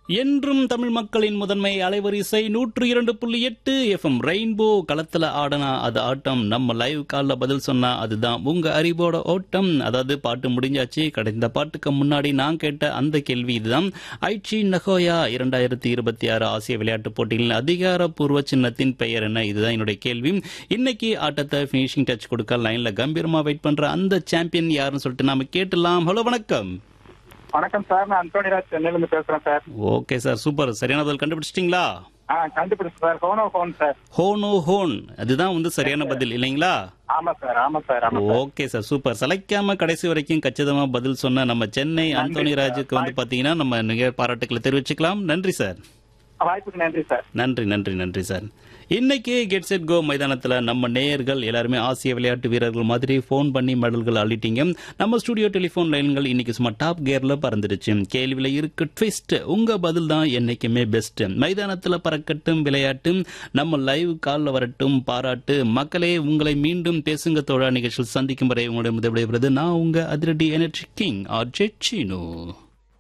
என்றும் தமிழ் மக்களின் முதன்மை அலைவரிசை நூற்று இரண்டு புள்ளி எட்டு எஃப்எம் ரெயின்போ களத்துல ஆடனா அது ஆட்டம் நம்ம லைவ் கால்ல பதில் சொன்னா அதுதான் உங்க அறிவோட ஓட்டம் அதாவது பாட்டு முடிஞ்சாச்சு கடந்த பாட்டுக்கு முன்னாடி நான் கேட்ட அந்த கேள்வி இதுதான் ஐச்சி நகோயா இரண்டாயிரத்தி இருபத்தி ஆறு ஆசிய விளையாட்டுப் போட்டிகளின் அதிகாரப்பூர்வ சின்னத்தின் பெயர் என்ன இதுதான் என்னுடைய கேள்வி இன்னைக்கு ஆட்டத்தை ஃபினிஷிங் டச் கொடுக்க லைன்ல கம்பீரமா வெயிட் பண்ற அந்த சாம்பியன் யாருன்னு சொல்லிட்டு நாம கேட்டலாம் ஹலோ வணக்கம் வணக்கம் சார் நான் அந்தோனிராஜ் சென்னையில இருந்து பேசுறேன் சார் ஓகே சார் சூப்பர் சரியான பதில் கண்டுபிடிச்சிட்டீங்களா ஆ கண்டுபிடிச்சு சார் ஹோனோ ஹோன் சார் ஹோனோ ஹோன் அதுதான் வந்து சரியான பதில் இல்லைங்களா ஆமா சார் ஆமா சார் ஆமா சார் ஓகே சார் சூப்பர் சளைக்காம கடைசி வரைக்கும் கச்சிதமா பதில் சொன்ன நம்ம சென்னை அந்தோனி ராஜுக்கு வந்து பாத்தீங்கன்னா நம்ம நிகழ் பாராட்டுக்களை தெரிவிச்சுக்கலாம் நன்றி சார் வாய்ப்புக்கு நன்றி சார் நன்றி நன்றி நன்றி சார் இன்னைக்கு கெட் செட் கோ மைதானத்துல நம்ம நேயர்கள் எல்லாருமே ஆசிய விளையாட்டு வீரர்கள் மாதிரி ஃபோன் பண்ணி மெடல்கள் அள்ளிட்டீங்க நம்ம ஸ்டுடியோ டெலிஃபோன் லைன்கள் இன்னைக்கு சும்மா டாப் கியர்ல பறந்துடுச்சு கேள்வியில இருக்கு ட்விஸ்ட் உங்க பதில் தான் என்னைக்குமே பெஸ்ட் மைதானத்துல பறக்கட்டும் விளையாட்டும் நம்ம லைவ் கால்ல வரட்டும் பாராட்டு மக்களே உங்களை மீண்டும் பேசுங்க தோழா நிகழ்ச்சியில் சந்திக்கும் வரை உங்களுடைய முதல் விடைபெறுவது நான் உங்க அதிரடி எனர்ஜி கிங் ஆர் ஜெச்சினோ